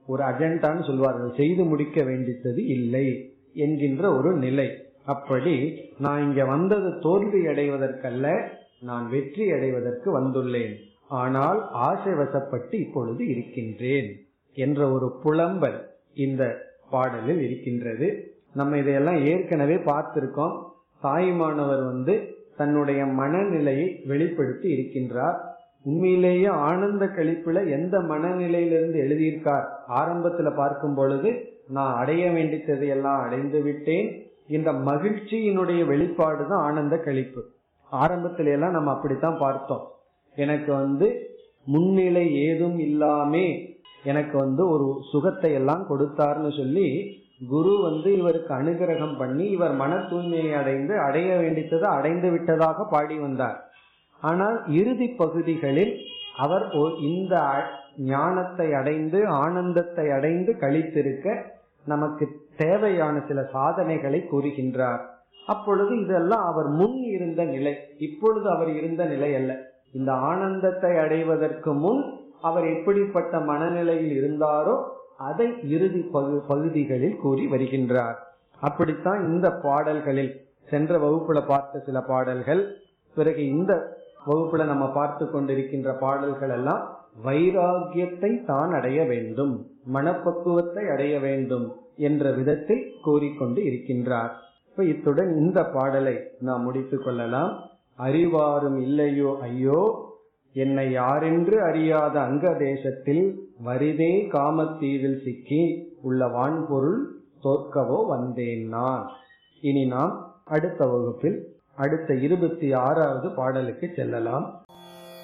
ஒரு அஜெண்டான்னு சொல்வார்கள் செய்து முடிக்க வேண்டியது இல்லை என்கின்ற ஒரு நிலை அப்படி நான் இங்க வந்தது தோல்வி அடைவதற்கல்ல நான் வெற்றி அடைவதற்கு வந்துள்ளேன் ஆனால் ஆசை வசப்பட்டு இப்பொழுது இருக்கின்றேன் என்ற ஒரு புலம்பல் இந்த பாடலில் இருக்கின்றது நம்ம இதையெல்லாம் ஏற்கனவே பார்த்திருக்கோம் தாய்மானவர் வந்து தன்னுடைய மனநிலையை வெளிப்படுத்தி இருக்கின்றார் உண்மையிலேயே ஆனந்த கழிப்புல எந்த மனநிலையிலிருந்து எழுதியிருக்கார் ஆரம்பத்துல பார்க்கும் பொழுது நான் அடைய வேண்டியதை எல்லாம் அடைந்து விட்டேன் இந்த மகிழ்ச்சியினுடைய வெளிப்பாடு தான் ஆனந்த கழிப்பு ஆரம்பத்தில எல்லாம் நம்ம அப்படித்தான் பார்த்தோம் எனக்கு வந்து முன்னிலை ஏதும் இல்லாமே எனக்கு வந்து ஒரு சுகத்தை எல்லாம் கொடுத்தார்னு சொல்லி குரு வந்து இவருக்கு அனுகிரகம் பண்ணி இவர் மன தூய்மையை அடைந்து அடைய வேண்டியதை அடைந்து விட்டதாக பாடி வந்தார் ஆனால் இறுதி பகுதிகளில் அவர் இந்த ஞானத்தை அடைந்து ஆனந்தத்தை அடைந்து கழித்திருக்க நமக்கு தேவையான சில சாதனைகளை கூறுகின்றார் அப்பொழுது இதெல்லாம் அவர் முன் இருந்த நிலை இப்பொழுது அவர் இருந்த நிலை அல்ல இந்த ஆனந்தத்தை அடைவதற்கு முன் அவர் எப்படிப்பட்ட மனநிலையில் இருந்தாரோ அதை இறுதி பகுதிகளில் கூறி வருகின்றார் அப்படித்தான் இந்த பாடல்களில் சென்ற வகுப்புல பார்த்த சில பாடல்கள் பிறகு இந்த வகுப்புல நம்ம பார்த்து கொண்டிருக்கின்ற பாடல்கள் எல்லாம் வைராகியத்தை தான் அடைய வேண்டும் மனப்பக்குவத்தை அடைய வேண்டும் என்ற விதத்தில் கூறிக்கொண்டு இருக்கின்றார் இப்ப இத்துடன் இந்த பாடலை நாம் முடித்துக் கொள்ளலாம் அறிவாரும் இல்லையோ ஐயோ என்னை யாரென்று அறியாத அங்க தேசத்தில் வரிதே காமத்தீவில் சிக்கி உள்ள வான்பொருள் தோற்கவோ வந்தேன் நான் இனி நாம் அடுத்த வகுப்பில் அடுத்த இருபத்தி ஆறாவது பாடலுக்கு செல்லலாம்